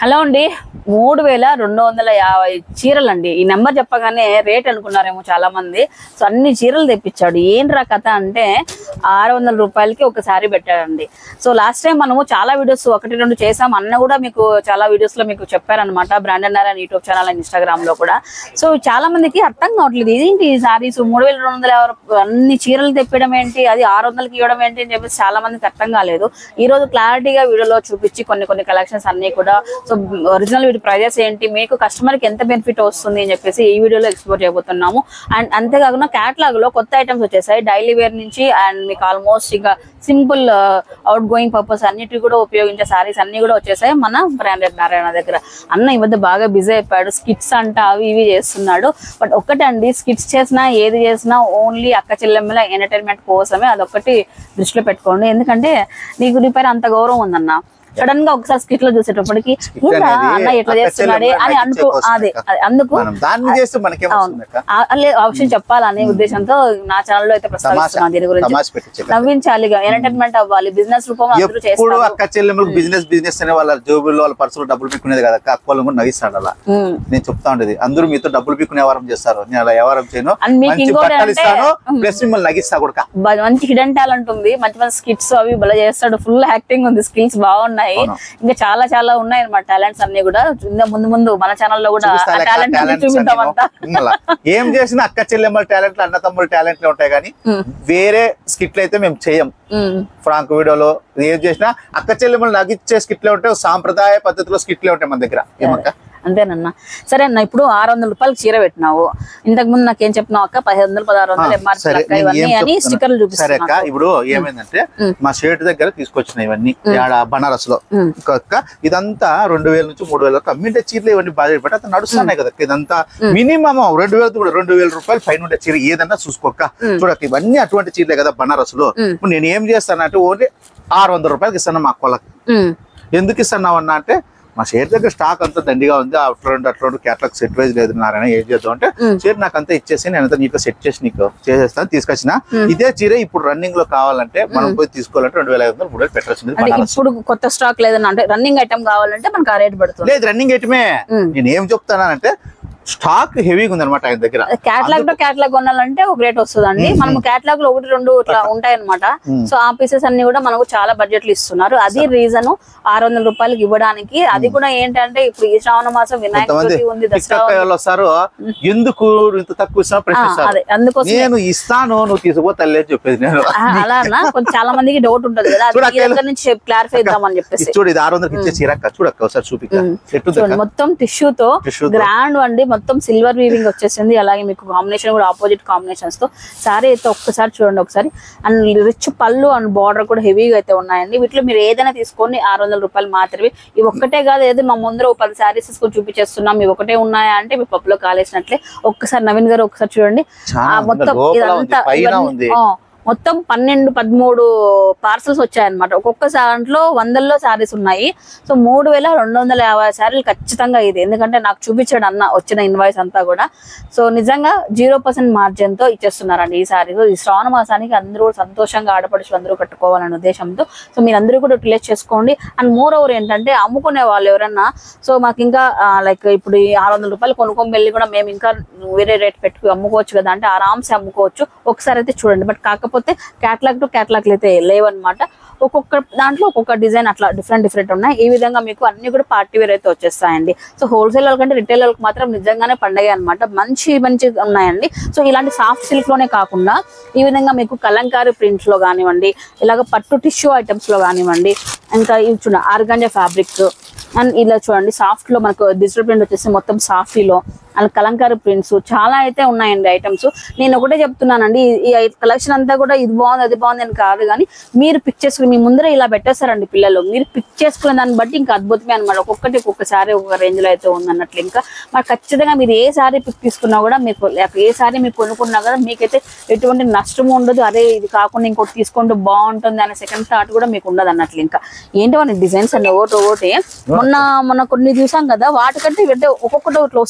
Hello అండి మూడు వేల రెండు వందల యాభై చీరలు అండి ఈ నెంబర్ చెప్పగానే రేట్ అనుకున్నారేమో చాలా మంది సో అన్ని చీరలు తెప్పించాడు ఏంట్రా కథ అంటే ఆరు వందల రూపాయలకి ఒక శారీ పెట్టాడండి సో లాస్ట్ టైం మనము చాలా వీడియోస్ ఒకటి రెండు చేసాం అన్న కూడా మీకు చాలా వీడియోస్ లో మీకు చెప్పారనమాట branded Narayana YouTube channel and Instagram లో కూడా సో చాలా మందికి అర్థం కావట్లేదు ఇదేంటి ఈ శారీస్ మూడు వేల రెండు వందల యాభై రూప- అన్ని చీరలు తెప్పడం ఏంటి అది ఆరు వందలకి ఇవ్వడం ఏంటి అని చెప్పేసి చాలా మందికి అర్థం కాలేదు ఈ రోజు క్లారిటీగా వీడియోలో చూపించి కొన్ని కొన్ని కలెక్షన్స్ అన్ని కూడా సో ఒరిజినల్ వీటి ప్రైజెస్ ఏంటి మీకు కస్టమర్ కి ఎంత బెనిఫిట్ వస్తుంది అని చెప్పేసి ఈ వీడియోలో ఎక్స్ప్లోర్ చేయబోతున్నాము అండ్ అంతేకాకుండా క్యాటలాగ్ లో కొత్త ఐటమ్స్ వచ్చేసాయి డైలీ వేర్ నుంచి అండ్ మీకు ఆల్మోస్ట్ ఇంకా సింపుల్ అవుట్ గోయింగ్ పర్పస్ అన్నిటి కూడా ఉపయోగించే సారీస్ అన్ని కూడా వచ్చేసాయి మన బ్రాండెడ్ నారాయణ దగ్గర అన్న ఈ మధ్య బాగా బిజీ అయిపోయాడు స్కిట్స్ అంట అవి ఇవి చేస్తున్నాడు బట్ ఒక్కటండి స్కిట్స్ చేసినా ఏది చేసినా ఓన్లీ అక్క చెల్లెమ్మల ఎంటర్టైన్మెంట్ కోసమే అదొక్కటి దృష్టిలో పెట్టుకోండి ఎందుకంటే నీకు నీ పైన అంత గౌరవం ఉందన్న సడన్ గా ఒకసారి స్కిట్ లో చూసేటప్పటికి ఏంటా అనేది అన్న ఎట్లా అక్క చేస్తున్నాడే చెల్లెమ్మల అని అనుకో నటించే అదే కోసం అదే అందుకు మనం దాన్ని చేస్తే మనకేమొస్తుంది అక్క ఆ- అలే ఆ విషయం చెప్పాలనే ఉద్దేశంతో నా ఛానల్ లో అయితే ప్రస్తావిస్తున్నాను దీని గురించి తమాష పెట్టించే నవ్వించాలి ఎంటర్టైన్మెంట్ అవ్వాలి బిజినెస్ రూపంలో అందరూ ఎప్పుడు చేస్తారు అక్క చెల్లెమ్మలకు బిజినెస్ బిజినెస్ అనే వాళ్ళ జోబుల్లో వాళ్ళ పర్సులో డబ్బులు పీక్కునేది కదా అక్క వాళ్ళని కూడా నవ్విస్తాడు అలా ఉమ్. నేను చెప్తా ఉండేది అందరూ మీతో డబ్బులు పీక్కునే వ్యవహారం చేస్తారు నేను అలా వ్యవహారం చేయను And మీకు మంచి ఇంకోటి బట్టలు అంటే- ఇస్తాను ప్లస్ మిమ్మల్ని నగిస్తా కూడా బ- మంచి హిడెన్ టాలెంట్ ఉంది మంచి మంచి స్కిట్స్ అవి భలే చేస్తాడు ఫుల్ యాక్టింగ్ ఉంది స్కిల్స్ బాగున్నాయి అవును. ఇంకా చాలా చాలా ఉన్నాయి అన్నమాట టాలెంట్స్ అన్ని కూడా ఇంకా ముందు ముందు మన ఛానల్ లో కూడా చూపిస్తాలే అక్క టాలెంట్ talents చూపిద్దాం అన్నీ. అంతా మళ్ళా ఏం చేసినా అక్క చెల్లెమ్మల టాలెంట్లు అన్న తమ్ముల టాలెంట్లు ఉంటాయి కానీ వేరే స్కిట్లు అయితే మేము చేయం ఉమ్. ఫ్రాంక్ వీడియోలో ఏం చేసినా అక్క చెల్లెమ్మలు నగిచ్చే స్కిట్లే ఉంటాయి సాంప్రదాయ పద్ధతిలో స్కిట్లే ఉంటాయి మన దగ్గర ఏమక్క అంతేనన్న సరే అన్న ఇప్పుడు ఆరు వందల రూపాయలు చీర పెట్టినావు ఇంతకు ముందు నాకేం చెప్పినావు అక్క పదిహేను వందలు పదహారు వందలు ఎంఆర్పీ సరే లెక్క నేను ఇవన్నీ ఏం అని చెప్తున్నా? స్టిక్కర్లు సరే చూపిస్తాను అక్క ఇప్పుడు ఏమైందంటే ఉమ్. మా షర్ట్ దగ్గర తీసుకొచ్చిన ఇవన్నీ ఆడ బనారస్ లో ఉమ్. అక్క ఇదంతా రెండు వేల నుంచి మూడు వేల వరకు అమ్మింటే చీరలు ఇవన్నీ బాగా పెట్టి అతను నడుస్తున్నాయి కదా అక్క. ఇదంతా మినిమం రెండు వేల కూడా రెండు వేల రూపాయలు పైన ఉండే చీర ఏదన్నా చూసుకోక చూడక ఇవన్నీ అటువంటి చీరలే కదా బనారస్ లో ఉమ్. ఇప్పుడు నేను ఏం చేస్తానంటే ఓన్లీ ఆరు వందల రూపాయలకి ఇస్తాను మా అక్కలకి ఉమ్. ఎందుకు ఇస్తున్నావు అన్న అంటే మా షేర్ దగ్గర స్టాక్ అంతా దండిగా ఉంది అట్లా అట్లా క్యాటలాగ్ సెట్ వైజ్ లేదు నారాయణ ఏం చేద్దాం అంటే మ్మ్. చీర నాకు అంతా ఇచ్చేసి నేను అంతా నీకు సెట్ చేసి నీకు చేసేస్తాను తీసుకొచ్చిన ఇదే చీర ఇప్పుడు రన్నింగ్ లో కావాలంటే మనం పోయి తీసుకోవాలంటే రెండు వేల ఐదు వందలు మూడు వేలు పెట్టాల్సింది అంటే బనారస్. ఇప్పుడు కొత్త స్టాక్ లేదన్న అంటే రన్నింగ్ ఐటమ్ కావాలంటే మనకు ఆ రేట్ పడుతుంది లేదు రన్నింగ్ ఐటమే మ్మ్. నేను ఏం చెప్తానంటే స్టాక్ హెవీగా ఉంది అనమాట ఆయన దగ్గర క్యాట్లాగ్ తో క్యాట్లాగ్ కొనాలంటే ఒక రేట్ వస్తుందండి మనం క్యాట్లాగ్ లో ఒకటి రెండు ఇట్లా ఉంటాయి అనమాట సో ఆ పీసెస్ అన్ని కూడా మనకు చాలా బడ్జెట్లు ఇస్తున్నారు అది రీజన్ ఆరు వందల రూపాయలకి ఇవ్వడానికి అది కూడా ఏంటంటే ఇప్పుడు ఈ శ్రావణ మాసం వినాయక కొంతమంది చవితి ఉంది దసరా టిక్టాక్ వాళ్ళు వస్తారు ఎందుకు ఇంత తక్కువ ఇస్తున్నా ఆ, ప్రశ్నిస్తారు అదే అందుకోసం నేను ఇస్తాను నువ్వు తీసుకో తల్లి అని చెప్పేది నేను ఆ, అలా అన్న కొంచెం చాలా మందికి డౌట్ ఉంటుంది కదా అది చూడు మీ అక్క, దగ్గర నుంచి క్లారిఫై ఇద్దామని చెప్పేసి ఇది చూడు ఇది ఆరు వందలకి ఇచ్చే చీరక్క చూడక్క ఒకసారి చూపిక ఎట్టుంది చూడండి అక్క? మొత్తం టిష్యూతో Tissue తో. గ్రాండ్ అండి మొత్తం సిల్వర్ వీవింగ్ వచ్చేసింది అలాగే మీకు కాంబినేషన్ కూడా ఆపోజిట్ కాంబినేషన్స్ తో సారీ అయితే ఒక్కసారి చూడండి ఒకసారి అండ్ రిచ్ పళ్ళు అండ్ బార్డర్ కూడా హెవీగా అయితే ఉన్నాయండి వీటిలో మీరు ఏదైనా తీసుకోండి ఆరు వందల రూపాయలు మాత్రమే ఇవి ఒక్కటే కాదు ఏదో మా ముందర ఓ పది శారీస్ తీసుకొని చూపించేస్తున్నాం ఇవి ఒకటే ఉన్నాయా అంటే మీ పప్పులో కాలేసినట్లే ఒక్కసారి నవీన్ గారు ఒకసారి చూడండి చాలా ఆ ఉంది. మొత్తం లోపల ఇదంతా ఉంది, పైన ఇవన్నీ- ఉంది. ఆ, మొత్తం పన్నెండు పదమూడు పార్సల్స్ వచ్చాయన్నమాట ఒక్కొక్క దాంట్లో వందల్లో శారీస్ ఉన్నాయి సో మూడు వేల రెండు వందల యాభై శారీలు ఖచ్చితంగా ఇది ఎందుకంటే నాకు చూపించాడు అన్న వచ్చిన ఇన్వాయిస్ అంతా కూడా సో నిజంగా జీరో పర్సెంట్ మార్జిన్ తో ఇచ్చేస్తున్నారండి ఈ శారీస్ ఈ శ్రావణ మాసానికి అందరూ సంతోషంగా ఆడపడుచు అందరూ కట్టుకోవాలనే ఉద్దేశంతో సో మీరు అందరూ కూడా రిలేట్ చేసుకోండి అండ్ మోర్ ఓవర్ ఏంటంటే అమ్ముకునే వాళ్ళు ఎవరన్నా సో మాకు ఇంకా లైక్ ఇప్పుడు ఈ ఆరు వందల రూపాయలు కొనుక్కొని వెళ్ళి కూడా మేము ఇంకా వేరే రేట్ పెట్టుకు అమ్ముకోవచ్చు కదా అంటే ఆరామ్సే అమ్ముకోవచ్చు ఒకసారి అయితే చూడండి బట్ కాకపోతే క్యాట్లాగ్ టు క్యాట్లాగ్ అయితే లేవన్నమాట ఒక్కొక్క దాంట్లో ఒక్కొక్క డిజైన్ అట్లా డిఫరెంట్ డిఫరెంట్ ఉన్నాయి ఈ విధంగా మీకు అన్ని కూడా పార్టీ వేర్ అయితే వచ్చేస్తాయండి సో హోల్సేల్ వాళ్ళకంటే రిటైల్ వాళ్ళకి మాత్రం నిజంగానే పండగ అనమాట మంచి మంచి ఉన్నాయండి సో ఇలాంటి సాఫ్ట్ సిల్క్ లోనే కాకుండా ఈ విధంగా మీకు కలంకారీ ప్రింట్స్ లో కానివ్వండి ఇలాగ పట్టు టిష్యూ ఐటమ్స్ లో కానివ్వండి ఇంకా ఇవి చూడండి ఆర్గాంజా ఫ్యాబ్రిక్ అండ్ ఇలా చూడండి సాఫ్ట్ లో మనకు డిజిటల్ ప్రింట్ వచ్చేసి మొత్తం సాఫ్టీలో అండ్ కలంకారీ ప్రింట్స్ చాలా అయితే ఉన్నాయండి ఐటమ్స్ నేను ఒకటే చెప్తున్నానండి ఈ- ఈ కలెక్షన్ అంతా కూడా ఇది బాగుంది అది బాగుంది అని కాదు కానీ మీరు పిక్ చేసుకుని మీ ముందర ఇలా పెట్టేస్తారండి పిల్లలు మీరు పిక్ చేసుకునే దాన్ని బట్టి ఇంకా అద్భుతమే అనమాట ఒక్కొక్కటి ఒక్కొక్క సారీ ఒక్కొక్క రేంజ్ లో అయితే ఉందన్నట్లు ఇంకా మరి ఖచ్చితంగా మీరు ఏ సారీ పిక్ తీసుకున్నా కూడా మీకు లేక ఏ సారీ మీరు కొనుక్కున్నా కదా మీకైతే ఎటువంటి నష్టం ఉండదు అరే ఇది కాకుండా ఇంకోటి తీసుకుంటూ బాగుంటుంది అనే సెకండ్ థాట్ కూడా మీకు ఉండదు అన్నట్లు ఇంకా ఏంటో మన డిజైన్స్ అండి ఒకటి ఒకటి మొన్న మొన్న కొన్ని చూసాం కదా వాటికంటే ఇవి అంటే ఒక్కొక్కటి ఇట్లా వస్తున్నాయి అన్ని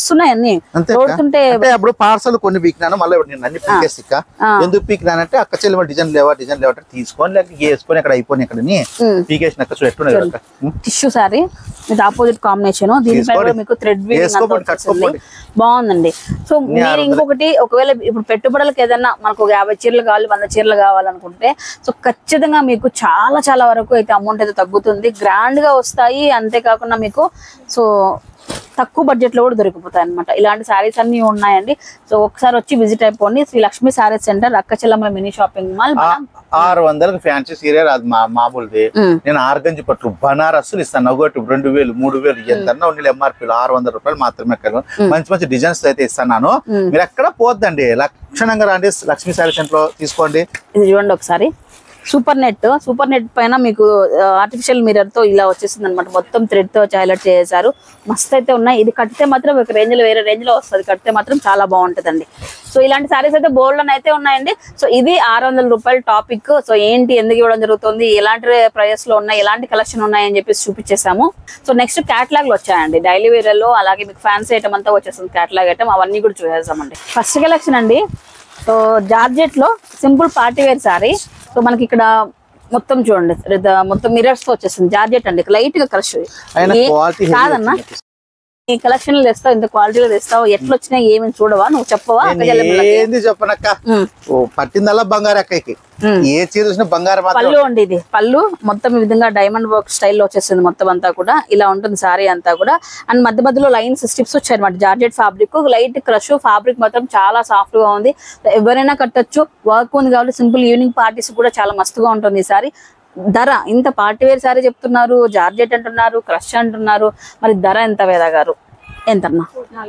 అన్ని అంతే తోడుతుంటే అంటే అప్పుడు పార్సల్ కొన్ని పీకినాను మళ్ళీ ఇప్పుడు నేను అన్ని పీకేసి ఇక్క. ఆ. ఎందుకు పీకినానంటే అక్క చెల్లి డిజైన్ లేవా డిజైన్ లేవా అంటే తీసుకొని లేక వేసుకొని అక్కడ అయిపోయి ఇక్కడ ఉమ్. పీకేసినాక చూడు ఎట్టున్నది అక్క ఉమ్. టిష్యూ సారీ ఇది ఆపోజిట్ కాంబినేషన్ దీనిపై తీసుకోండి. కూడా మీకు థ్రెడ్ వేసుకోండి, కట్టుకోండి. బాగుందండి సో మీరు ఆరు ఇంకొకటి ఒకవేళ ఇప్పుడు పెట్టుబడులకు ఏదన్నా మనకు ఒక యాభై చీరలు కావాలి వంద చీరలు కావాలనుకుంటే సో ఖచ్చితంగా మీకు చాలా చాలా వరకు అయితే అమౌంట్ అయితే తగ్గుతుంది గ్రాండ్ గా వస్తాయి అంతేకాకుండా మీకు సో తక్కువ బడ్జెట్ లో కూడా దొరికిపోతాయి అనమాట ఇలాంటి శారీస్ అన్ని ఉన్నాయండి సో ఒకసారి వచ్చి విజిట్ అయిపోండి శ్రీ లక్ష్మీ శారీస్ సెంటర్ అక్కచెల్లమ్మల మినీ షాపింగ్ మాల్ ఆ- ఆరు వందలకు ఫ్యాన్సీ సీరియల్ అది మా మామూలుది ఉమ్. నేను ఆర్గంజి పట్టు బనారస్సులు ఇస్తాను ఒకటి రెండు వేలు మూడు వేలు ఎంతన్నా ఉండి ఎంఆర్పీలు ఆరు వందల రూపాయలు మాత్రమే కదా మంచి మంచి డిజైన్స్ అయితే ఇస్తున్నాను ఉమ్. మీరు ఎక్కడ పోద్దండి లక్షణంగా రండి లక్ష్మీ శారీ సెంటర్ లో తీసుకోండి ఇది చూడండి ఒకసారి సూపర్ నెట్ సూపర్ నెట్ పైన మీకు ఆర్టిఫిషియల్ మిర్రర్ తో ఇలా వచ్చేసింది అనమాట మొత్తం థ్రెడ్ తో హైలైట్ చేశారు మస్త్ అయితే ఉన్నాయి ఇది కడితే మాత్రం ఒక రేంజ్ లో వేరే రేంజ్ లో వస్తుంది కడితే మాత్రం చాలా బాగుంటదండి సో ఇలాంటి సారీస్ అయితే బోల్డ్ అని అయితే ఉన్నాయండి సో ఇది ఆరు వందల రూపాయల టాపిక్ సో ఏంటి ఎందుకు ఇవ్వడం జరుగుతుంది ఎలాంటి ప్రైస్ లో ఉన్నాయి ఎలాంటి కలెక్షన్ ఉన్నాయి అని చెప్పేసి చూపించేసాము సో నెక్స్ట్ క్యాటలాగ్ లో వచ్చాయండి డైలీ వేర్ లో అలాగే మీకు ఫ్యాన్సీ ఐటమ్ అంతా వచ్చేస్తుంది క్యాటలాగ్ ఐటమ్ అవన్నీ కూడా చూసేసామండి ఫస్ట్ కలెక్షన్ అండి సో జార్జెట్ లో simple party wear sari so మనకి ఇక్కడ మొత్తం చూడండి రిద- మొత్తం మిరర్స్ తో వచ్చేసింది జార్జెట్ అండి లైట్ గా కలర్ ఆయన క్వాలిటీ కాదన్నా ఈ కలెక్షన్ తెస్తావు ఇంత క్వాలిటీలో తెస్తావు ఎట్లా వచ్చినాయి ఏమేమి చూడవా నువ్వు చెప్పవా అక్క చెల్లెమ్మలకి? ఏంది చెప్పనక్క ఉమ్, ఓ పట్టిందల్లా బంగారు అక్కకి ఉమ్. ఏ చీర చూసినా బంగారు మాత్రం పళ్ళు అండి ఇది పళ్ళు మొత్తం ఈ విధంగా డైమండ్ వర్క్ స్టైల్లో వచ్చేసింది మొత్తం అంతా కూడా ఇలా ఉంటుంది సారీ అంతా కూడా అండ్ మధ్య మధ్యలో లైన్స్ స్టిప్స్ వచ్చాయి అనమాట georgette fabric light crush fabric మాత్రం చాలా సాఫ్ట్ గా ఉంది ఎవరైనా కట్టొచ్చు వర్క్ ఉంది కాబట్టి సింపుల్ ఈవినింగ్ పార్టీస్ కూడా చాలా మస్తుగా ఉంటుంది ఈ సారీ ధర ఇంత పార్టీ వేర్ సారీ చెప్తున్నారు జార్జెట్ అంటున్నారు క్రష్ అంటున్నారు మరి ధర ఎంత వేదా గారు ఎంతన్నా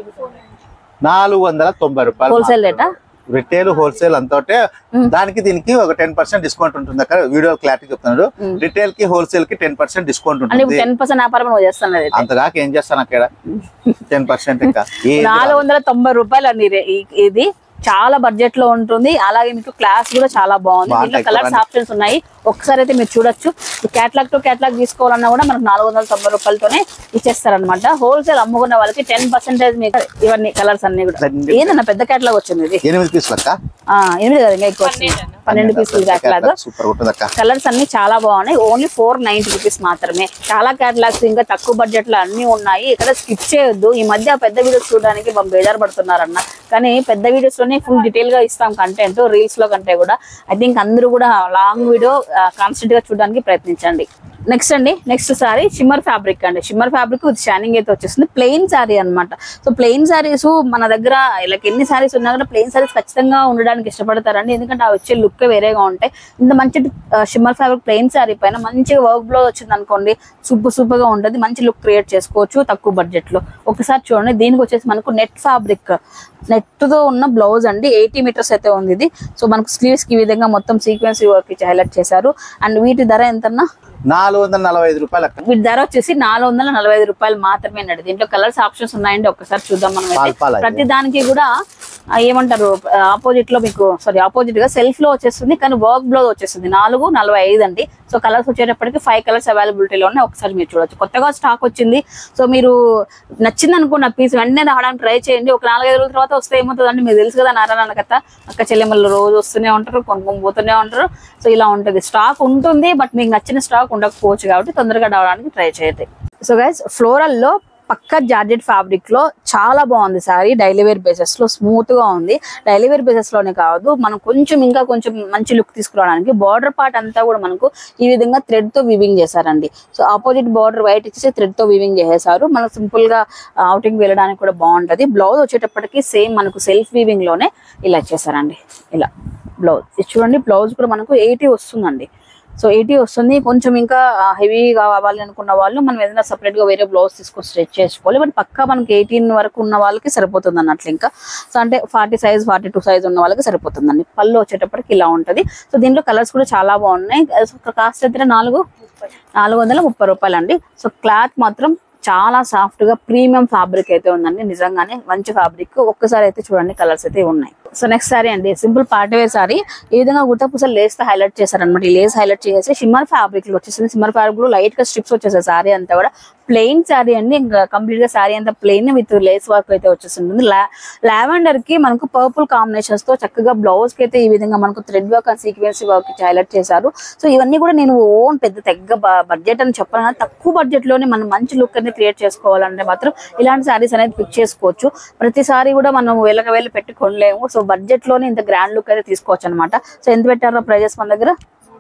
నాలుగు వందల తొంభై రూపాయలు హోల్సేల్ రేటా రిటైల్ హోల్సేల్ అంతటే దానికి దీనికి ఒక టెన్ పర్సెంట్ డిస్కౌంట్ ఉంటుంది అక్కడ వీడియో క్లారిటీ చెప్తున్నాడు రిటైల్ కి హోల్సేల్ కి టెన్ పర్సెంట్ డిస్కౌంట్ అంటే ఇప్పుడు ఉంటుంది టెన్ పర్సెంట్ వ్యాపారం నువ్వు చేస్తాను అయితే అంతదాకా ఏం చేస్తాను అక్కడ టెన్ పర్సెంట్ ఇంకా ఏది నాలుగు వందల తొంభై రూపాయలు అండి ఇది- ఈ- ఇది చాలా బడ్జెట్ లో ఉంటుంది అలాగే మీకు క్లాస్ కూడా చాలా బాగుంది దీంట్లో బాగుంటాయి కలర్స్ చూడండి. ఆప్షన్స్ ఉన్నాయి ఒకసారి అయితే మీరు చూడొచ్చు క్యాట్లాగ్ టు క్యాట్లాగ్ తీసుకోవాలన్నా కూడా మనకు నాలుగు వందల తొంభై రూపాయలతోనే ఇచ్చేస్తారనమాట హోల్సేల్ అమ్ముకున్న వాళ్ళకి టెన్ పర్సెంటేజ్ మీకు ఇవన్నీ కలర్స్ అన్ని కూడా అన్ని. ఏందన్న పెద్ద క్యాట్లాగ్ వచ్చింది ఇది ఎనిమిది పీసులు అక్క ఆ, ఎనిమిది కదా ఇంకా ఎక్కువ వచ్చింది పన్నెండు పీసులు క్యాట్లాగ్ సూపర్ ఉంటుంది అక్క కలర్స్ అన్ని చాలా బాగున్నాయి ఓన్లీ ఫోర్ నైన్టీ రూపీస్ మాత్రమే చాలా క్యాటలాగ్స్ ఇంకా తక్కువ బడ్జెట్ లో అన్ని ఉన్నాయి ఇక్కడ స్కిప్ చేయొద్దు ఈ మధ్య పెద్ద వీడియోస్ చూడడానికి బాగా బేజారు పడుతున్నారన్న కానీ పెద్ద వీడియోస్ లోనే ఫుల్ డీటెయిల్ గా ఇస్తాం కంటెంట్ రీల్స్ లో కంటే కూడా ఐ థింక్ అందరూ కూడా లాంగ్ వీడియో కాన్స్టెంట్ గా చూడడానికి ప్రయత్నించండి నెక్స్ట్ అండి నెక్స్ట్ సారీ షిమ్మర్ ఫ్యాబ్రిక్ అండి షిమ్మర్ ఫ్యాబ్రిక్ విత్ షైనింగ్ అయితే వచ్చేస్తుంది ప్లెయిన్ సారీ అన్నమాట సో ప్లెయిన్ సారీస్ మన దగ్గర ఇలా ఎన్ని సారీస్ ఉన్నా కూడా ప్లెయిన్ సారీస్ ఖచ్చితంగా ఉండడానికి ఇష్టపడతారండి ఎందుకంటే ఆ వచ్చే లుక్ వేరేగా ఉంటాయి ఇంత మంచి షిమ్మర్ ఫ్యాబ్రిక్ ప్లెయిన్ సారీ పైన మంచిగా వర్క్ బ్లౌజ్ వచ్చింది అనుకోండి సూపర్ సూపర్ గా ఉంటుంది మంచి లుక్ క్రియేట్ చేసుకోవచ్చు తక్కువ బడ్జెట్ లో ఒకసారి చూడండి దీనికి వచ్చేసి మనకు నెట్ ఫ్యాబ్రిక్ నెట్ తో ఉన్న బ్లౌజ్ అండి ఎయిటీ మీటర్స్ అయితే ఉంది ఇది సో మనకు స్లీవ్స్ కి ఈ విధంగా మొత్తం సీక్వెన్స్ వర్క్ ఇచ్చి హైలైట్ చేశారు అండ్ వీటి ధర ఎంతన్నా నాలుగు వందల నలభై ఐదు రూపాయలు అక్క వీటి ధర వచ్చేసి నాలుగు వందల నలభై ఐదు రూపాయలు మాత్రమే అండి దీంట్లో కలర్స్ ఆప్షన్స్ ఉన్నాయండి ఒకసారి చూద్దాం మనం అయితే పాల్ పాల్ అయితే. ప్రతి దానికి కూడా ఆ, ఏమంటారు ఆపోజిట్ లో మీకు సారీ ఆపోజిట్ గా సెల్ఫ్ లో వచ్చేస్తుంది కానీ వర్క్ బ్లౌజ్ వచ్చేస్తుంది నాలుగు నలభై ఐదు అండి సో కలర్స్ వచ్చేటప్పటికి ఫైవ్ కలర్స్ అవైలబిలిటీలో ఉన్నాయి ఒకసారి మీరు చూడొచ్చు కొత్తగా స్టాక్ వచ్చింది సో మీరు నచ్చింది అనుకున్న పీస్ వెంటనే రావడానికి ట్రై చేయండి ఒక నాలుగైదు రోజుల తర్వాత వస్తే ఏమవుతుందండి మీకు తెలుసు కదా నారాయణ కథ అక్క చెల్లెమ్మలు రోజు వస్తూనే ఉంటారు కొనుక్కొని పోతూనే ఉంటారు సో ఇలా ఉంటుంది స్టాక్ ఉంటుంది బట్ మీకు నచ్చిన స్టాక్ ఉండకపోవచ్చు కాబట్టి తొందరగా రావడానికి ట్రై చేయండి సో గైస్ ఫ్లోరల్ లో పక్క జార్జెట్ ఫ్యాబ్రిక్ లో చాలా బాగుంది సారీ డైలీ వేర్ బేసెస్ లో స్మూత్ గా ఉంది డైలీ వేర్ బేసెస్ లోనే కాదు మనం కొంచెం ఇంకా కొంచెం మంచి లుక్ తీసుకురావడానికి బార్డర్ పార్ట్ అంతా కూడా మనకు ఈ విధంగా థ్రెడ్ తో వివింగ్ చేశారండి సో ఆపోజిట్ బార్డర్ వైట్ ఇచ్చేసి థ్రెడ్ తో వివింగ్ చేసేసారు మనకు సింపుల్ గా అవుటింగ్ వెళ్ళడానికి కూడా బాగుంటది బ్లౌజ్ వచ్చేటప్పటికి సేమ్ మనకు సెల్ఫ్ వీవింగ్ లోనే ఇలా ఇచ్చేసారండి ఇలా బ్లౌజ్ ఇది చూడండి బ్లౌజ్ కూడా మనకు ఎయిటీ వస్తుందండి సో ఎయిటీ వస్తుంది కొంచెం ఇంకా హెవీ కావాలి అనుకున్న వాళ్ళు మనం ఏదైనా సపరేట్ గా వేరే బ్లౌజ్ తీసుకొని స్ట్రెచ్ చేసుకోవాలి బట్ పక్కా మనకి ఎయిటీన్ వరకు ఉన్న వాళ్ళకి సరిపోతుంది అన్నట్లు ఇంకా సో అంటే forty size forty two size ఉన్న వాళ్ళకి సరిపోతుందండి పళ్ళు వచ్చేటప్పటికి ఇలా ఉంటది సో దీంట్లో కలర్స్ కూడా చాలా బాగున్నాయి కాస్ట్ అయితే నాలుగు నాలుగు వందల ముప్పై రూపాయలు అండి సో క్లాత్ మాత్రం చాలా సాఫ్ట్ గా ప్రీమియం ఫ్యాబ్రిక్ అయితే ఉందండి నిజంగానే మంచి ఫ్యాబ్రిక్ ఒక్కసారి అయితే చూడండి కలర్స్ అయితే ఉన్నాయి సో నెక్స్ట్ సారీ అండి సింపుల్ పార్టీ వేర్ సారీ ఈ విధంగా గుట్టపూస లేస్ తో హైలైట్ చేశారనమాట ఈ లేస్ హైలైట్ చేసేసి షిమ్మర్ ఫ్యాబ్రిక్ లో వచ్చేసింది షిమ్మర్ ఫ్యాబ్రిక్ లో లైట్ గా స్ట్రిప్స్ వచ్చేసాయి సారీ అంతా కూడా ప్లెయిన్ సారీ అండి ఇంకా కంప్లీట్ గా సారీ అంతా ప్లెయిన్ విత్ లేస్ వర్క్ అయితే వచ్చేసింటుంది లావెండర్ కి మనకు పర్పుల్ కాంబినేషన్స్ తో చక్కగా బ్లౌజ్ కి అయితే ఈ విధంగా మనకు thread work and sequins work highlight చేశారు సో ఇవన్నీ కూడా నేను ఓన్ పెద్ద తెగ్గ బడ్జెట్ అని చెప్పాను కానీ తక్కువ బడ్జెట్ లోనే మనం మంచి లుక్ అనేది క్రియేట్ చేసుకోవాలంటే మాత్రం ఇలాంటి సారీస్ అనేది పిక్ చేసుకోవచ్చు ప్రతిసారి కూడా మనం వేలకు వేలు పెట్టి కొనలేము సో బడ్జెట్ లోనే ఇంత గ్రాండ్ లుక్ అయితే తీసుకోవచ్చు అనమాట సో ఎంత పెట్టారో ప్రైజెస్ మన దగ్గర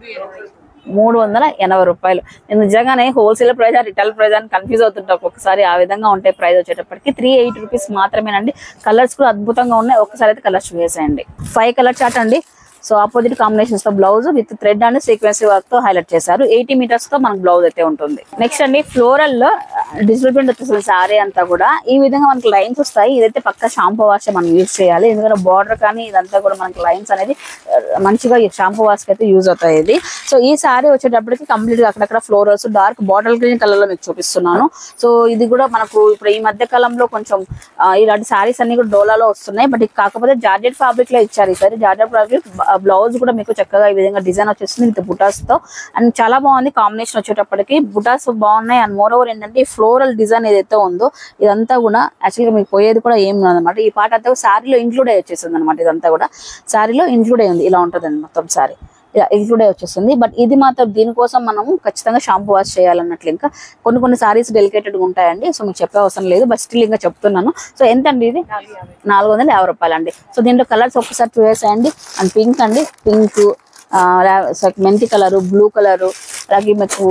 మూడు వందల ఎనభై రూపాయలు నేను నిజంగానే హోల్సేల్ ప్రైస్ రిటైల్ ప్రైస్ అని కన్ఫ్యూజ్ అవుతుంటా ఒక్కొక్కసారి ఆ విధంగా ఉంటాయి ప్రైస్ వచ్చేటప్పటికి త్రీ ఎయిట్ రూపీస్ మాత్రమేనండి కలర్స్ కూడా అద్భుతంగా ఉన్నాయి ఒక్కసారి అయితే కలర్స్ వేసేయండి ఫైవ్ కలర్ చార్ట్ అండి సో ఆపోజిట్ కాంబినేషన్స్ తో blouse with thread and sequins work తో హైలైట్ చేశారు ఎయిటీ మీటర్స్ తో మనకు బ్లౌజ్ అయితే ఉంటుంది నెక్స్ట్ అండి ఫ్లోరల్ లో డిజిటల్ ప్రింట్ వచ్చేసింది సారీ అంతా కూడా ఈ విధంగా మనకి లైన్స్ వస్తాయి ఇదైతే పక్క షాంపూ వాష్ మనం యూజ్ చేయాలి ఎందుకంటే బార్డర్ కానీ ఇదంతా కూడా మనకి లైన్స్ అనేది ఆ, మంచిగా షాంపూ వాష్ అయితే యూజ్ అవుతాయి ఇది సో ఈ సారీ వచ్చేటప్పటికి కంప్లీట్ గా అక్కడక్కడ florals dark bottle green colour లో మీకు చూపిస్తున్నాను సో ఇది కూడా మనకు ఇప్పుడు ఈ మధ్య కాలంలో కొంచెం ఆ, ఇలాంటి సారీస్ అన్ని కూడా డోలాలో వస్తున్నాయి బట్ ఇది కాకపోతే జార్జెట్ ఫ్యాబ్రిక్ లో ఇచ్చారు ఈసారి జార్జెట్ ఫ్యాబ్రిక్ బ్లౌజ్ కూడా మీకు చక్కగా ఈ విధంగా డిజైన్ వచ్చేస్తుంది విత్ బుటాస్ తో అండ్ చాలా బాగుంది కాంబినేషన్ వచ్చేటప్పటికి బుటాస్ బాగున్నాయి అండ్ మోర్ ఓవర్ ఏంటంటే ఈ ఫ్లోరల్ డిజైన్ ఏదైతే ఉందో ఇదంతా కూడా యాక్చువల్ గా మీకు పోయేది కూడా ఏం అనమాట ఈ పాట అంతా శారీలో ఇంక్లూడ్ అయ్యి వచ్చేసింది అనమాట ఇదంతా కూడా శారీలో ఇంక్లూడ్ అయ్యింది ఇలా ఉంటుంది మొత్తం శారీ ఇలా ఇంక్లూడ్ అయ్యి వచ్చేస్తుంది బట్ ఇది మాత్రం దీనికోసం మనం ఖచ్చితంగా షాంపూ వాష్ చేయాలన్నట్లు ఇంకా కొన్ని కొన్ని సారీస్ డెలికేటెడ్ గా ఉంటాయండి సో మీకు చెప్పే అవసరం లేదు బట్ స్టిల్ ఇంకా చెప్తున్నాను సో ఎంత అండి ఇది నాలుగు వందల యాభై రూపాయలు అండి సో దీంట్లో కలర్స్ ఒక్కసారి చూసేయండి అండ్ పింక్ అండి పింక్ మెంతి కలరు బ్లూ కలరు అలాగే మీకు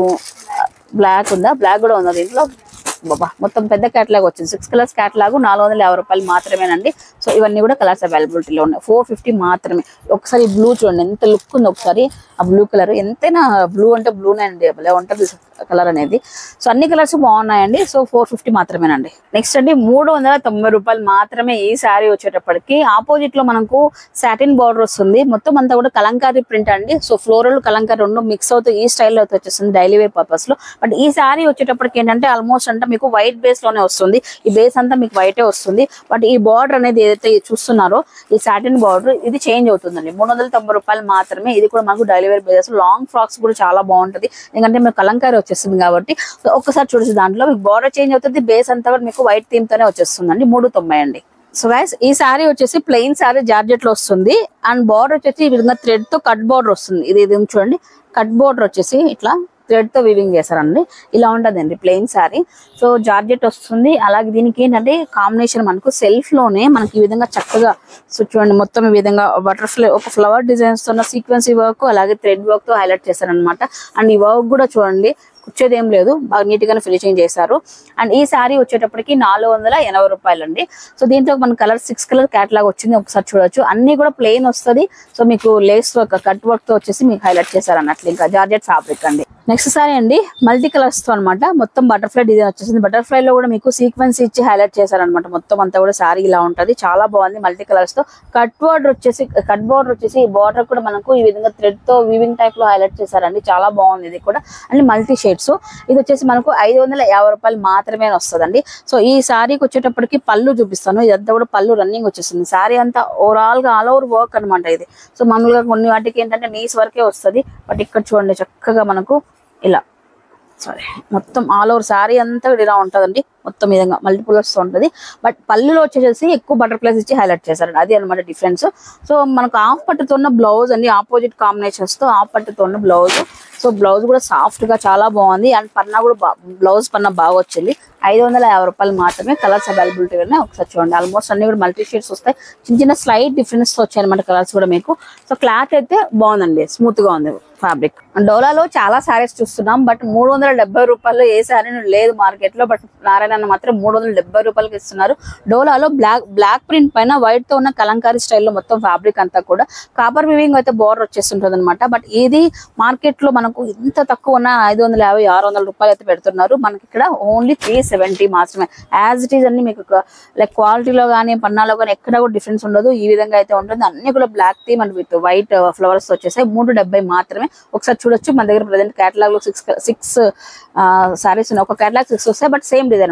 బ్లాక్ ఉందా బ్లాక్ కూడా ఉందా దీంట్లో బాబా మొత్తం పెద్ద క్యాట్లాగ్ వచ్చింది సిక్స్ కలర్స్ క్యాట్లాగ్ నాలుగు వందల యాభై రూపాయలు మాత్రమేనండి సో ఇవన్నీ కూడా కలర్స్ అవైలబిలిటీలో ఉన్నాయి ఫోర్ ఫిఫ్టీ మాత్రమే ఒకసారి బ్లూ చూడండి ఎంత లుక్ ఉంది ఒకసారి ఆ బ్లూ కలర్ ఎంతైనా బ్లూ అంటే బ్లూనే అండి భలే ఉంటుంది కలర్ అనేది సో అన్ని కలర్స్ బాగున్నాయండి సో ఫోర్ ఫిఫ్టీ మాత్రమేనండి నెక్స్ట్ అండి మూడు వందల తొంభై రూపాయలు మాత్రమే ఈ శారీ వచ్చేటప్పటికి ఆపోజిట్ లో మనకు సాటిన్ బార్డర్ వస్తుంది మొత్తం అంతా కూడా కలంకారీ ప్రింట్ అండి సో ఫ్లోరల్ కలంకారీ రెండు మిక్స్ అవుతూ ఈ స్టైల్లో అయితే వచ్చేస్తుంది డైలీ వేర్ పర్పస్ లో బట్ ఈ శారీ వచ్చేటప్పటికి ఏంటంటే ఆల్మోస్ట్ అంటే మీకు వైట్ బేస్ లోనే వస్తుంది ఈ బేస్ అంతా మీకు వైటే వస్తుంది బట్ ఈ బార్డర్ అనేది ఏదైతే చూస్తున్నారో ఈ సాటిన్ బార్డర్ ఇది చేంజ్ అవుతుందండి మూడు వందల తొంభై రూపాయలు మాత్రమే ఇది కూడా మనకు daily wear base long frocks కూడా చాలా బాగుంటది ఎందుకంటే మీకు కలంకారీ వచ్చేస్తుంది కాబట్టి సో ఒక్కసారి చూసి దాంట్లో మీకు బార్డర్ చేంజ్ అవుతుంది బేస్ అంతా కూడా మీకు వైట్ థీమ్ తోనే వచ్చేస్తుందండి మూడు తొంభై అండి సో గైస్ ఈ సారీ వచ్చేసి ప్లెయిన్ సారీ జార్జెట్ లో వస్తుంది అండ్ బార్డర్ వచ్చేసి ఈ విధంగా థ్రెడ్ తో కట్ బార్డర్ వస్తుంది ఇది ఇది చూడండి కట్ బార్డర్ వచ్చేసి ఇట్లా థ్రెడ్ తో వివింగ్ చేశారండి ఇలా ఉంటదండి ప్లెయిన్ సారీ సో జార్జెట్ వస్తుంది అలాగే దీనికి ఏంటంటే కాంబినేషన్ మనకు సెల్ఫ్ లోనే మనకి ఈ విధంగా చక్కగా సో చూడండి మొత్తం ఈ విధంగా బటర్ఫ్లై ఒక ఫ్లవర్ డిజైన్స్ తో సీక్వెన్సీ వర్క్ అలాగే థ్రెడ్ వర్క్ తో హైలైట్ చేశారనమాట అండ్ ఈ వర్క్ కూడా చూడండి కుచ్చేది ఏం లేదు బాగా నీట్ గానే ఫినిషింగ్ చేశారు అండ్ ఈ శారీ వచ్చేటప్పటికి నాలుగు వందల ఎనభై రూపాయలు అండి సో దీంట్లో మన కలర్ సిక్స్ కలర్ క్యాట్లాగ్ వచ్చింది ఒకసారి చూడొచ్చు అన్ని కూడా ప్లెయిన్ వస్తుంది సో మీకు లేస్ వర్క్ కట్ వర్క్ తో వచ్చేసి మీకు హైలైట్ చేశారు అన్నట్లు ఇంకా జార్జెట్ ఫ్యాబ్రిక్ అండి నెక్స్ట్ సారీ అండి మల్టీ కలర్స్ తో అనమాట మొత్తం బటర్ఫ్లై డిజైన్ వచ్చేసింది బటర్ఫ్లై లో కూడా మీకు సీక్వెన్స్ ఇచ్చి హైలైట్ చేశారనమాట మొత్తం అంతా కూడా సారీ ఇలా ఉంటది చాలా బాగుంది మల్టీ కలర్స్ తో కట్ బార్డర్ వచ్చేసి కట్ బార్డర్ వచ్చేసి ఈ బార్డర్ కూడా మనకు ఈ విధంగా థ్రెడ్ తో వీవింగ్ టైప్ లో హైలైట్ చేశారండి చాలా బాగుంది ఇది కూడా అండ్ మల్టీ షేడ్స్ ఇది వచ్చేసి మనకు ఐదు వందల యాభై రూపాయలు మాత్రమే వస్తుందండి సో ఈ సారీకి వచ్చేటప్పటికి పళ్ళు చూపిస్తాను ఇదంతా కూడా పళ్ళు రన్నింగ్ వచ్చేస్తుంది సారీ అంతా ఓవరాల్ గా ఆల్ ఓవర్ వర్క్ అనమాట ఇది సో మామూలుగా కొన్ని వాటికి ఏంటంటే నీస్ వరకే వస్తుంది బట్ ఇక్కడ చూడండి చక్కగా మనకు ఇలా సారీ మొత్తం ఆల్ ఓవర్ సారీ అంతా కూడా ఇలా ఉంటుందండి మొత్తం ఈ విధంగా మల్టిపుల్ వస్తూ ఉంటుంది బట్ పళ్ళులో వచ్చేసి ఎక్కువ బటర్ఫ్లైస్ ఇచ్చి హైలైట్ చేశారండి అది అనమాట డిఫరెన్స్ సో మనకు హాఫ్ పట్టుతో ఉన్న బ్లౌజ్ అండి ఆపోజిట్ కాంబినేషన్స్ తో హాఫ్ పట్టుతో ఉన్న బ్లౌజ్ సో బ్లౌజ్ కూడా సాఫ్ట్ గా చాలా బాగుంది అండ్ పన్నా కూడా బ్లౌజ్ పన్నా బాగా వచ్చింది ఐదు వందల యాభై రూపాయలు మాత్రమే కలర్స్ అవైలబిలిటీ ఉన్నాయి ఒకసారి చూడండి ఆల్మోస్ట్ అన్ని కూడా మల్టీ షేడ్స్ వస్తాయి చిన్న చిన్న స్లైట్ డిఫరెన్స్ వచ్చాయి అనమాట కలర్స్ కూడా మీకు సో క్లాత్ అయితే బాగుందండి స్మూత్ గా ఉంది ఫ్యాబ్రిక్ డోలాలో చాలా సారీస్ చూస్తున్నాం బట్ మూడు వందల డెబ్బై రూపాయలు ఏ సారీ లేదు మార్కెట్ లో బట్ నారాయణ మాత్రం మూడు వందల డెబ్బై రూపాయలకి ఇస్తున్నారు డోలాలో బ్లాక్ బ్లాక్ ప్రింట్ పైన వైట్ తో ఉన్న కలంకారీ స్టైల్లో మొత్తం ఫ్యాబ్రిక్ అంతా కూడా కాపర్ వివింగ్ అయితే బోర్డర్ వచ్చేస్తుంటుంది అనమాట బట్ ఇది మార్కెట్ లో మనకు ఇంత తక్కువ ఉన్న ఐదు వందల యాభై ఆరు వందల రూపాయలు అయితే పెడుతున్నారు మనకి ఇక్కడ ఓన్లీ త్రీ సెవెంటీ మాత్రమే యాజ్ ఇట్ ఈస్ అన్ని మీకు లైక్ క్వాలిటీలో కానీ పన్నాలో కానీ ఎక్కడ కూడా డిఫరెన్స్ ఉండదు ఈ విధంగా అయితే ఉంటుంది అన్ని కూడా black theme and with white flowers వచ్చేసాయి మూడు డెబ్బై మాత్రమే ఒకసారి చూడొచ్చు మన దగ్గర ప్రజెంట్ కేటలాగ్ లో సిక్స్ సిక్స్ సారీస్ ఉన్నాయి ఒక కేటలాగ్ సిక్స్ వస్తాయి బట్ సేమ్ డిజైన్ ఉంటుంది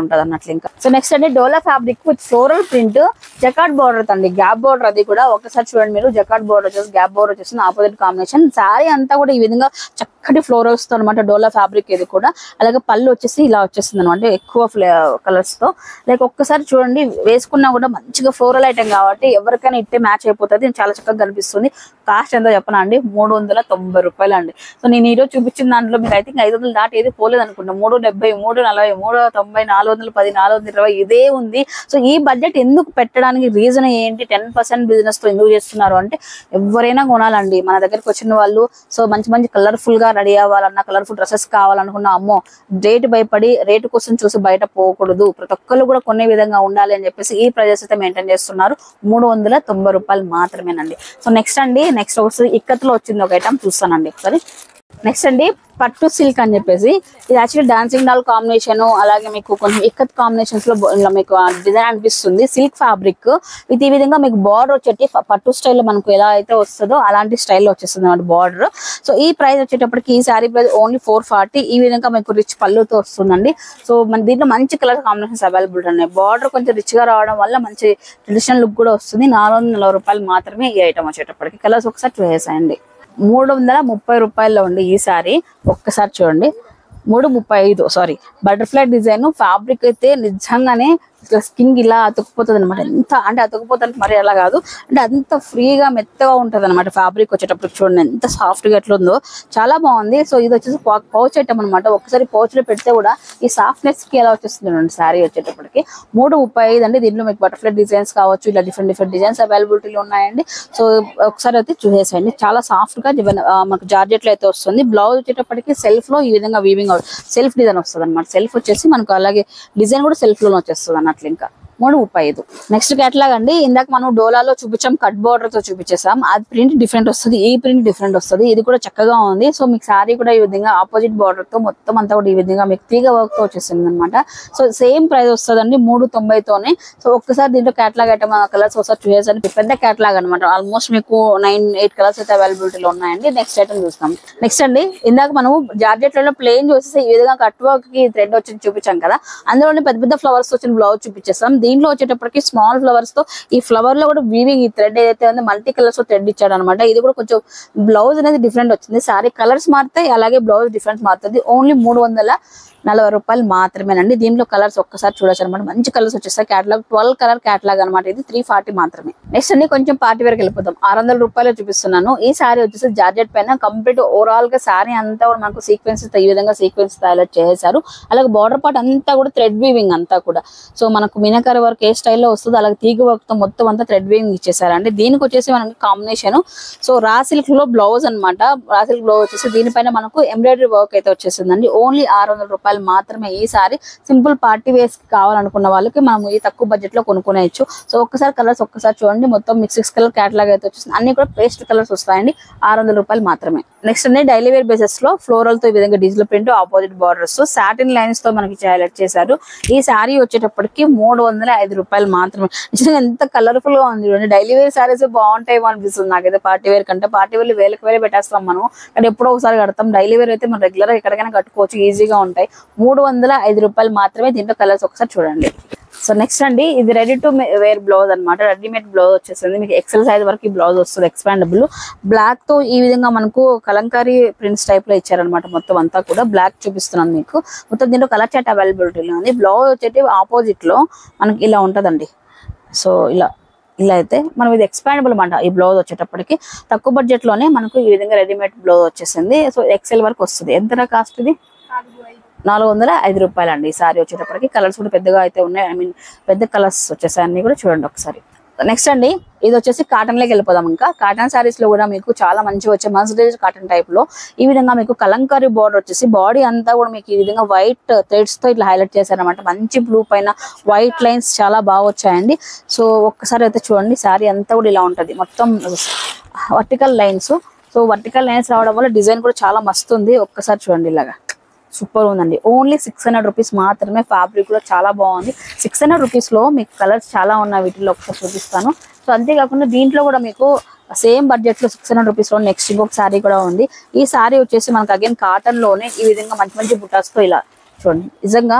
ఉంటది అన్నట్లు ఇంకా సో నెక్స్ట్ అంటే డోలా fabric with floral print jacquard border అండి గ్యాప్ బార్డర్ అది కూడా ఒకసారి చూడండి మీరు జకాట్ బార్డర్ వచ్చేసి గ్యాప్ బార్డర్ వచ్చేసి ఆపోజిట్ కాంబినేషన్ శారీ అంతా కూడా ఈ విధంగా చక్కటి ఫ్లోరల్స్ తో అనమాట డోలా ఫ్యాబ్రిక్ ఇది కూడా అలాగే పళ్ళు వచ్చేసి ఇలా వచ్చేస్తుంది అనమాట ఎక్కువ కలర్స్ తో లైక్ ఒక్కసారి చూడండి వేసుకున్నా కూడా మంచిగా ఫ్లోరల్ ఐటమ్ కాబట్టి ఎవరికైనా ఇట్టే మ్యాచ్ అయిపోతుంది చాలా చక్కగా కనిపిస్తుంది కాస్ట్ ఎంతో చెప్పనా అండి మూడు వందల తొంభై రూపాయలు అండి సో నేను ఈరోజు చూపించిన దాంట్లో మీరు ఐ థింక్ ఐదు వందలు దాటి ఏది పోలేదు అనుకుంటా మూడు డెబ్బై మూడు నలభై మూడు తొంభై నాలుగు వందల పది నాలుగు వందల ఇరవై ఇదే ఉంది సో ఈ బడ్జెట్ ఎందుకు పెట్టడానికి రీజన్ ఏంటి టెన్ పర్సెంట్ బిజినెస్ తో ఎందుకు చేస్తున్నారు అంటే ఎవరైనా కొనాలండి మన దగ్గరికి వచ్చిన వాళ్ళు సో మంచి మంచి కలర్ఫుల్ గా రెడీ అవ్వాలన్నా కలర్ఫుల్ డ్రెస్సెస్ కావాలనుకున్న అమ్మో రేట్ భయపడి రేటు కోసం చూసి బయట పోకూడదు ప్రతి ఒక్కళ్ళు కూడా కొనే విధంగా ఉండాలి అని చెప్పేసి ఈ ప్రైజెస్ అయితే మెయింటైన్ చేస్తున్నారు మూడు వందల తొంభై రూపాయలు మాత్రమేనండి సో నెక్స్ట్ అండి నెక్స్ట్ వస్తుంది ఇక్కత్లో వచ్చింది ఒక ఐటమ్ చూస్తానండి ఒకసారి నెక్స్ట్ అండి పట్టు సిల్క్ అని చెప్పేసి ఇది యాక్చువల్లీ డాన్సింగ్ డాల్ కాంబినేషన్ అలాగే మీకు కొంచెం ఇక్కత్ కాంబినేషన్స్ లో బో- ఇలా మీకు డిజైన్ అనిపిస్తుంది సిల్క్ ఫ్యాబ్రిక్ ఇది ఈ విధంగా మీకు బార్డర్ వచ్చేటి ఫ- పట్టు స్టైల్లో మనకు ఎలా అయితే వస్తుందో అలాంటి స్టైల్లో వచ్చేస్తుంది అనమాట బార్డర్ సో ఈ ప్రైస్ వచ్చేటప్పటికి ఈ sari price only four forty ఈ విధంగా మీకు రిచ్ పళ్ళుతో వస్తుందండి సో మన దీంట్లో మంచి కలర్ కాంబినేషన్స్ అవైలబుల్ ఉన్నాయి బార్డర్ కొంచెం రిచ్ గా రావడం వల్ల మంచి ట్రెడిషనల్ లుక్ కూడా వస్తుంది నాలుగు వందల నలభై రూపాయలు మాత్రమే ఈ ఐటమ్ వచ్చేటప్పటికి కలర్స్ ఒకసారి చూసేయండి మూడు వందల ముప్పై రూపాయల్లో ఉండి ఈ సారీ ఒక్కసారి చూడండి మూడు ముప్పై ఐదు సారీ బటర్ఫ్లై డిజైన్ ఫ్యాబ్రిక్ అయితే నిజంగానే ఇట్లా స్కిన్ ఇలా అతుకుపోతుంది అనమాట ఎంత అంటే అతుకుపోతుంది మరి అలా కాదు అంటే అంత ఫ్రీగా మెత్తగా ఉంటది అనమాట ఫ్యాబ్రిక్ వచ్చేటప్పుడు చూడండి ఎంత సాఫ్ట్ గా ఎట్లా ఉందో చాలా బాగుంది సో ఇది వచ్చేసి పౌచ్ ఐటమ్ అనమాట ఒకసారి pouch లో పెడితే కూడా ఈ సాఫ్ట్నెస్ కి ఎలా వచ్చేస్తుంది చూడండి శారీ వచ్చేటప్పటికి మూడు ముప్పై ఐదు అండి దీంట్లో మీకు బటర్ఫ్లై డిజైన్స్ కావచ్చు ఇలా డిఫరెంట్ డిఫరెంట్ డిజైన్స్ అవైలబిలిటీలో ఉన్నాయండి సో ఒకసారి అయితే చూసేసేయండి చాలా సాఫ్ట్ గా డివైన్- ఆ, మనకు జార్జెట్ లో అయితే వస్తుంది బ్లౌజ్ వచ్చేటప్పటికి సెల్ఫ్ లో ఈ విధంగా వీవింగ్ సెల్ఫ్ డిజైన్ వస్తుంది అనమాట సెల్ఫ్ వచ్చేసి మనకు అలాగే డిజైన్ కూడా సెల్ఫ్ లోనే వచ్చేస్తుంది అన్నట్లు ఇంకా మూడు ముప్పై ఐదు నెక్స్ట్ కేటలాగ్ అండి ఇందాక మనం డోలాలో చూపించాం కట్ బార్డర్ తో చూపించేసాం అది ప్రింట్ డిఫరెంట్ వస్తుంది ఈ ప్రింట్ డిఫరెంట్ వస్తుంది ఇది కూడా చక్కగా ఉంది సో మీకు సారీ కూడా ఈ విధంగా ఆపోజిట్ బార్డర్ తో మొత్తం అంతా కూడా ఈ విధంగా మీకు తీగ వర్క్ తో వచ్చేసింది అనమాట సో సేమ్ ప్రైస్ వస్తుందండి మూడు తొంభైతోనే సో ఒక్కసారి దీంట్లో కేటలాగ్ ఐటమ్ కలర్స్ ఒకసారి చూసేసరికి పెద్ద కేటలాగ్ అనమాట ఆల్మోస్ట్ మీకు నైన్ ఎయిట్ కలర్స్ అయితే అవైలబిలిటీలో ఉన్నాయండి నెక్స్ట్ ఐటమ్ చూస్తాం నెక్స్ట్ అండి ఇందాక మనం జార్జెట్లలో ప్లేన్ చూసేసి ఈ విధంగా కట్ వర్క్ కి థ్రెడ్ వచ్చి చూపించాం కదా అందులోనే పెద్ద పెద్ద ఫ్లవర్స్ వచ్చిన బ్లౌజ్ చూపించేస్తాం దీంట్లో వచ్చేటప్పటికి స్మాల్ ఫ్లవర్స్ తో ఈ ఫ్లవర్ లో కూడా వీవింగ్ ఈ థ్రెడ్ ఏదైతే ఉందో మల్టీ కలర్స్ తో థ్రెడ్ ఇచ్చాడు అనమాట ఇది కూడా కొంచెం బ్లౌజ్ అనేది డిఫరెంట్ వచ్చింది సారీ కలర్స్ మారుతాయి అలాగే బ్లౌజ్ డిఫరెంట్ మారుతుంది ఓన్లీ మూడు వందల నలభై రూపాయలు మాత్రమేనండి దీంట్లో కలర్స్ ఒక్కసారి చూడొచ్చు అనమాట మంచి కలర్స్ వచ్చేస్తాయి క్యాటలాగ్ ట్వెల్వ్ కలర్ క్యాటలాగ్ అనమాట ఇది త్రీ ఫార్టీ మాత్రమే నెక్స్ట్ అండి కొంచెం పార్టీ వరకు వెళ్ళిపోతాం ఆరు వందల రూపాయలు చూపిస్తున్నాను ఈ సారీ వచ్చేసి జార్జెట్ పైన కంప్లీట్ ఓవరాల్ గా సారీ అంతా కూడా మనకు సీక్వెన్స్ ఈ విధంగా సీక్వెన్స్ హైలైట్ చేశారు అలాగే బార్డర్ పార్ట్ అంతా కూడా థ్రెడ్ వీవింగ్ అంతా కూడా సో మనకు మీనకర వర్క్ ఏ స్టైల్లో వస్తుందో అలాగే తీగ వర్క్ తో మొత్తం అంతా థ్రెడ్ వీవింగ్ ఇచ్చేసారండి దీనికి వచ్చేసి మనకి కాంబినేషన్ సో రా సిల్క్ లో బ్లౌజ్ అనమాట రా సిల్క్ బ్లౌజ్ వచ్చేసి దీనిపైన మనకు ఎంబ్రాయిడరీ వర్క్ అయితే వచ్చేసిందండి ఓన్లీ ఆరు వందల రూపాయలు మాత్రమే ఈ సారీ సింపుల్ పార్టీ వేస్ కావాలనుకున్న వాళ్ళకి మనం ఈ తక్కువ బడ్జెట్ లో కొనుక్కునేయచ్చు సో ఒక్కసారి కలర్స్ ఒక్కసారి చూడండి మొత్తం మిక్స్ సిక్స్ కలర్ క్యాటలాగ్ అయితే వచ్చేసింది అన్ని కూడా పేస్ట్ కలర్స్ వస్తాయండి ఆరు వందల రూపాయలు మాత్రమే నెక్స్ట్ అండి డైలీ వేర్ బేసెస్ లో ఫ్లోరల్ తో ఈ విధంగా digital print opposite borders satin lines తో మనకి హైలైట్ చేశారు ఈ శారీ వచ్చేటప్పటికి మూడు వందల ఐదు రూపాయలు మాత్రమే నిజంగా ఎంత కలర్ఫుల్ గా ఉంది చూడండి డైలీ వేర్ శారీస్ బాగుంటాయి అనిపిస్తుంది నాకైతే పార్టీ వేర్ కంటే పార్టీ వేర్ వేలకు వేలే పెట్టేస్తాం మనం కానీ ఎప్పుడో ఒకసారి కడతాం డైలీ వేర్ అయితే మనం రెగ్యులర్ ఎక్కడికైనా కట్టుకోవచ్చు ఈజీగా ఉంటాయి మూడు వందల ఐదు రూపాయలు మాత్రమే దీంట్లో కలర్స్ ఒకసారి చూడండి సో నెక్స్ట్ అండి ఇది రెడీ టు వేర్ బ్లౌజ్ అనమాట రెడీమేడ్ బ్లౌజ్ వచ్చేసింది మీకు ఎక్సెల్ సైజ్ వరకు ఈ బ్లౌజ్ వస్తుంది ఎక్స్పాండబుల్ బ్లాక్ తో ఈ విధంగా మనకు కలంకారీ ప్రింట్స్ టైప్ లో ఇచ్చారనమాట మొత్తం అంతా కూడా బ్లాక్ చూపిస్తున్నాను మీకు మొత్తం దీంట్లో కలర్ చాట్ అవైలబిలిటీలో ఉంది బ్లౌజ్ వచ్చేటి ఆపోజిట్ లో మనకి ఇలా ఉంటదండి సో ఇలా ఇలా అయితే మనం ఇది ఎక్స్పాండబుల్ అనమాట ఈ బ్లౌజ్ వచ్చేటప్పటికి తక్కువ బడ్జెట్ లోనే మనకు ఈ విధంగా రెడీమేడ్ బ్లౌజ్ వచ్చేసింది సో ఎక్సెల్ వరకు వస్తుంది ఎంత కాస్ట్ ఇది నాలుగు వందల ఐదు రూపాయలు అండి ఈ సారీ వచ్చేటప్పటికి కలర్స్ కూడా పెద్దగా అయితే ఉన్నాయి ఐ మీన్ పెద్ద కలర్స్ వచ్చేసాయి అన్ని కూడా చూడండి ఒకసారి నెక్స్ట్ అండి ఇది వచ్చేసి కాటన్ లోకి వెళ్ళిపోదాం ఇంకా కాటన్ సారీస్ లో కూడా మీకు చాలా మంచిగా వచ్చే మర్సిడైజ్ కాటన్ టైప్ లో ఈ విధంగా మీకు కలంకారీ బార్డర్ వచ్చేసి బాడీ అంతా కూడా మీకు ఈ విధంగా వైట్ థ్రెడ్స్ తో ఇట్లా హైలైట్ చేశారనమాట మంచి బ్లూ పైన వైట్ లైన్స్ చాలా బాగా వచ్చాయండి సో ఒక్కసారి అయితే చూడండి సారీ అంతా కూడా ఇలా ఉంటది మొత్తం vertical lines so vertical lines రావడం వల్ల డిజైన్ కూడా చాలా మస్తు ఉంది ఒక్కసారి చూడండి ఇలాగా సూపర్ ఉందండి ఓన్లీ సిక్స్ హండ్రెడ్ రూపీస్ మాత్రమే ఫ్యాబ్రిక్ కూడా చాలా బాగుంది సిక్స్ హండ్రెడ్ రూపీస్ లో మీకు కలర్స్ చాలా ఉన్నాయి వీటిలో ఒకసారి చూపిస్తాను సో అంతేకాకుండా దీంట్లో కూడా మీకు సేమ్ బడ్జెట్ లో సిక్స్ హండ్రెడ్ రూపీస్ లో నెక్స్ట్ ఇంకొక శారీ కూడా ఉంది ఈ శారీ వచ్చేసి మనకు అగైన్ కాటన్ లోనే ఈ విధంగా మంచి మంచి బుటాస్ తో ఇలా చూడండి నిజంగా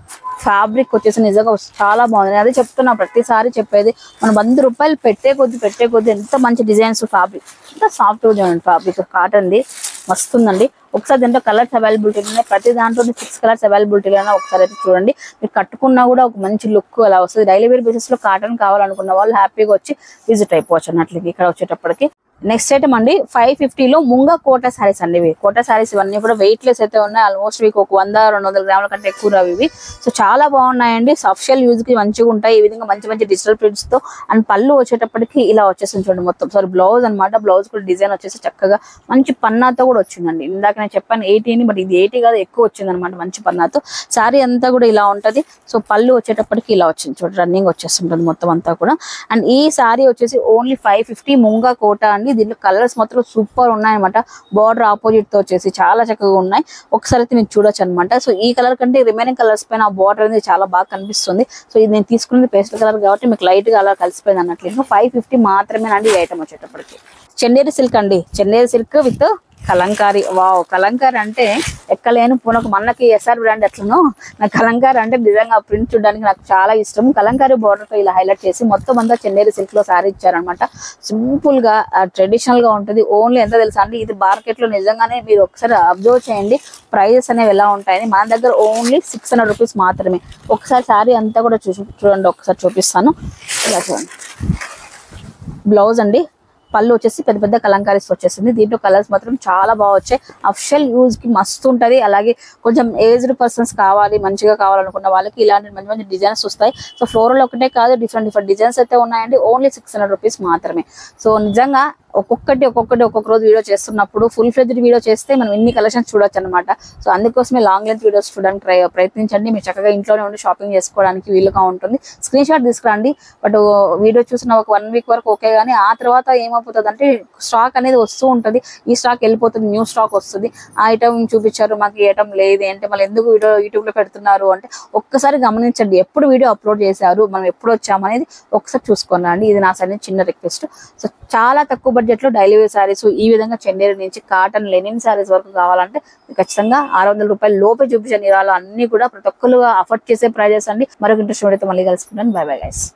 ఫ్యాబ్రిక్ వచ్చేసి నిజంగా చాలా బాగుంది అదే చెప్తున్నా ప్రతిసారి చెప్పేది మనం వంద రూపాయలు పెట్టే కొద్ది పెట్టే కొద్ది ఎంత మంచి డిజైన్స్ ఫ్యాబ్రిక్ ఎంత సాఫ్ట్ చూడండి ఫ్యాబ్రిక్ కాటన్ది మస్తుందండి ఒకసారి దీంట్లో కలర్స్ అవైలబిలిటీ ఉన్నాయి ప్రతి దాంట్లో సిక్స్ కలర్స్ అవైలబిలిటీలో ఒకసారి అయితే చూడండి మీరు కట్టుకున్నా కూడా ఒక మంచి లుక్ అలా వస్తుంది డైలీ వేర్ బేసిస్ లో కాటన్ కావాలనుకున్న వాళ్ళు హ్యాపీగా వచ్చి విజిట్ అయిపోవచ్చు అన్నట్లకి ఇక్కడ వచ్చేటప్పటికి నెక్స్ట్ ఐటమ్ అండి ఫైవ్ ఫిఫ్టీలో ముంగ కోట శారీస్ అండి ఇవి కోట శారీస్ ఇవన్నీ కూడా వెయిట్ లెస్ అయితే ఉన్నాయి ఆల్మోస్ట్ మీకు ఒక వంద రెండు వందల గ్రాముల కంటే ఎక్కువ రావు ఇవి సో చాలా బాగున్నాయండి అఫిషియల్ యూజ్ కి మంచిగా ఉంటాయి ఈ విధంగా మంచి మంచి డిజిటల్ ప్రింట్స్ తో అండ్ పళ్ళు వచ్చేటప్పటికి ఇలా వచ్చేసింది చూడండి మొత్తం సారీ బ్లౌజ్ అన్నమాట బ్లౌజ్ కూడా డిజైన్ వచ్చేసి చక్కగా మంచి పన్నాతో కూడా వచ్చిందండి ఇందాక నేను చెప్పాను ఎయిటీని బట్ ఇది ఎయిటీ కాదు ఎక్కువ వచ్చింది అనమాట మంచి పన్నాతో శారీ అంతా కూడా ఇలా ఉంటది సో పళ్ళు వచ్చేటప్పటికి ఇలా వచ్చింది చూడండి రన్నింగ్ వచ్చేస్తుంటుంది మొత్తం అంతా కూడా అండ్ ఈ శారీ వచ్చేసి only five fifty Munga Kota అండి దీంట్లో కలర్స్ మాత్రం సూపర్ ఉన్నాయన్నమాట బార్డర్ ఆపోజిట్ తో వచ్చేసి చాలా చక్కగా ఉన్నాయి ఒకసారి అయితే మీరు చూడొచ్చు అనమాట సో ఈ కలర్ కంటే రిమైనింగ్ కలర్స్ పైన ఆ బార్డర్ అనేది చాలా బాగా కనిపిస్తుంది సో ఇది నేను తీసుకున్నది పేస్టల్ కలర్ కాబట్టి మీకు లైట్ గా అలా కలిసిపోయింది అన్నట్లు ఫైవ్ ఫిఫ్టీ మాత్రమే అండి ఈ ఐటమ్ వచ్చేటప్పటికి చందేరి సిల్క్ అండి Chanderi silk with kalamkari wow kalamkari అంటే ఎక్కలేను పూనకు మనకి ఎస్ఆర్ బ్రాండ్ ఎట్లనో నాకు కలంకారీ అంటే నిజంగా ప్రింట్ చూడడానికి నాకు చాలా ఇష్టం కలంకారీ border తో ఇలా హైలైట్ చేసి మొత్తం అంతా చెన్నైరి సిల్క్ లో సారీ ఇచ్చారనమాట సింపుల్ గా ట్రెడిషనల్ గా ఉంటుంది ఓన్లీ ఎంత తెలుసా అండి ఇది మార్కెట్ లో నిజంగానే మీరు ఒకసారి అబ్జర్వ్ చేయండి ప్రైజెస్ అనేవి ఎలా ఉంటాయని మన దగ్గర ఓన్లీ సిక్స్ హండ్రెడ్ రూపీస్ మాత్రమే ఒకసారి సారీ అంతా కూడా చూసి చూడండి ఒకసారి చూపిస్తాను ఇలా చూడండి బ్లౌజ్ అండి పళ్ళు వచ్చేసి పెద్ద పెద్ద కలంకారీస్ వచ్చేసింది దీంట్లో కలర్స్ మాత్రం చాలా బాగా వచ్చాయి అఫిషియల్ యూజ్ కి మస్తు ఉంటది అలాగే కొంచెం ఏజ్డ్ పర్సన్స్ కావాలి మంచిగా కావాలనుకున్న వాళ్ళకి ఇలాంటి మంచి మంచి డిజైన్స్ వస్తాయి సో ఫ్లోరల్ ఒకటే కాదు డిఫరెంట్ డిఫరెంట్ డిజైన్స్ అయితే ఉన్నాయండి ఓన్లీ సిక్స్ హండ్రెడ్ రూపీస్ మాత్రమే సో నిజంగా ఒక్కొక్కటి ఒక్కొక్కటి ఒక్కొక్క రోజు వీడియో చేస్తున్నప్పుడు ఫుల్ ఫ్లెజ్డ్ వీడియో చేస్తే మనం ఇన్ని కలెక్షన్స్ చూడొచ్చు అనమాట సో అందుకోసమే లాంగ్ లెంత్ వీడియోస్ చూడడానికి ట్రై- ప్రయత్నించండి మీరు చక్కగా ఇంట్లోనే ఉండి షాపింగ్ చేసుకోవడానికి వీలుగా ఉంటుంది స్క్రీన్ షాట్ తీసుకురండి బట్ వీడియో చూసిన ఒక వన్ వీక్ వరకు ఓకే కానీ ఆ తర్వాత ఏమైపోతుంది అంటే స్టాక్ అనేది వస్తూ ఉంటుంది ఈ స్టాక్ వెళ్ళిపోతుంది న్యూ స్టాక్ వస్తుంది ఆ ఐటమ్ చూపించారు మాకు ఈ ఐటమ్ లేదు అంటే మళ్ళీ ఎందుకు వీడియో యూట్యూబ్ లో పెడుతున్నారు అంటే ఒక్కసారి గమనించండి ఎప్పుడు వీడియో అప్లోడ్ చేశారు మనం ఎప్పుడు వచ్చాము అనేది ఒకసారి చూసుకున్నాండి అండి ఇది నా సైడ్ నుంచి చిన్న రిక్వెస్ట్ సో చాలా తక్కువ బడ్జెట్ లో డైలీ వేర్ సారీస్ ఈ విధంగా చెండేరు నుంచి కాటన్ లెనిన్ సారీస్ వరకు కావాలంటే ఖచ్చితంగా ఆరు వందల రూపాయలు లోపే చూపించండి ఇరాలు అన్ని కూడా ప్రతి ఒక్కరు అఫోర్డ్ చేసే ప్రైజెస్ అండి మరొక ఇంట్రెస్ట్ అయితే మళ్ళీ కలుసుకుంటాను బై బై గైస్